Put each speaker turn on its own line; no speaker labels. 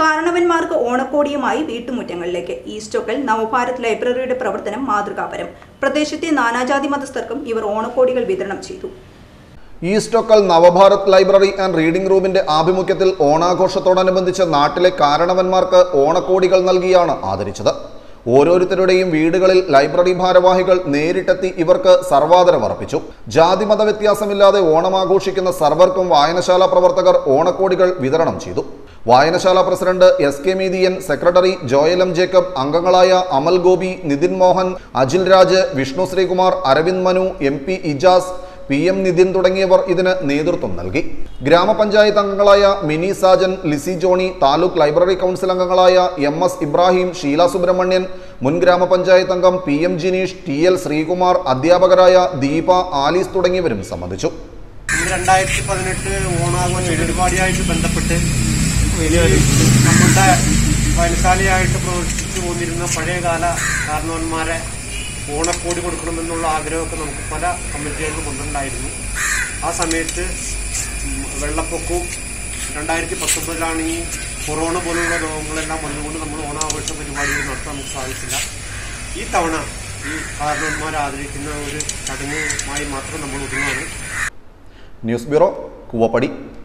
കാരണവന്മാർക്ക് ഓണക്കോടിയുമായി വീട്ടുമുറ്റങ്ങളിലേക്ക് ഈ സ്റ്റോക്കിൽ നവഭാരത് ലൈബ്രറിയുടെ പ്രവർത്തനം മാതൃകാപരം പ്രദേശത്തെ നാനാജാതി മതസ്ഥർക്കും ഇവർ ഓണക്കോടികൾ വിതരണം ചെയ്തു
East Okkal Navabharat library and reading റൂമിന്റെ ആഭിമുഖ്യത്തിൽ ഓണാഘോഷത്തോടനുബന്ധിച്ച് നാട്ടിലെ കാരണവന്മാർക്ക് ഓണക്കോടികൾ നൽകിയാണ് ആദരിച്ചത് ഓരോരുത്തരുടെയും വീടുകളിൽ ലൈബ്രറി ഭാരവാഹികൾ നേരിട്ടെത്തി ഇവർക്ക് സർവാദരം അർപ്പിച്ചു ജാതിമത വ്യത്യാസമില്ലാതെ ഓണം ആഘോഷിക്കുന്ന സർവർക്കും വായനശാല പ്രവർത്തകർ ഓണക്കോടികൾ വിതരണം ചെയ്തു വായനശാല president S K Meethiyan secretary Joel M Jacob അംഗങ്ങളായ Amal Gopi Nithin Mohan Ajil Raj Vishnu Sreekumar Aravind Manu M P Ijas P M Nithin തുടങ്ങിയവർ ഇതിന് നേതൃത്വം നൽകി ഗ്രാമപഞ്ചായത്ത് അംഗങ്ങളായ മിനി സാജൻ ലിസി ജോണി താലൂക്ക് ലൈബ്രറി കൗൺസിൽ അംഗങ്ങളായ എം എസ് ഇബ്രാഹിം ഷീല സുബ്രഹ്മണ്യൻ മുൻ ഗ്രാമപഞ്ചായത്ത് അംഗം P M Jineesh T L Sreekumar അധ്യാപകരായ ദീപ ആലീസ് തുടങ്ങിയവരും സംബന്ധിച്ചു
ഇന്ന് രണ്ടായിരത്തി പതിനെട്ട് ഓണാഘോഷ പരിപാടിയായിട്ട് ബന്ധപ്പെട്ട് നമ്മുടെ വയനശാലയായിട്ട് പ്രവർത്തിച്ചു പോന്നിരുന്ന പഴയകാല കാരണവന്മാരെ ഓണക്കോടി കൊടുക്കണമെന്നുള്ള ആഗ്രഹമൊക്കെ നമുക്ക് പല കമ്മിറ്റികൾക്കും കൊണ്ടുണ്ടായിരുന്നു ആ സമയത്ത് ഉം, വെള്ളപ്പൊക്കവും രണ്ടായിരത്തി പത്തൊമ്പതിലാണ് ഈ കൊറോണ പോലുള്ള രോഗങ്ങളെല്ലാം വന്നുകൊണ്ട് നമ്മൾ ഓണാഘോഷ പരിപാടികൾ നടത്താൻ നമുക്ക് സാധിച്ചില്ല ഈ തവണ ഈ കാരണവന്മാരെ ആദരിക്കുന്ന ഒരു ചടങ്ങുമായി മാത്രം നമ്മൾ ഒതുങ്ങുകയാണ്
ന്യൂസ് ബ്യൂറോ കൂവപ്പടി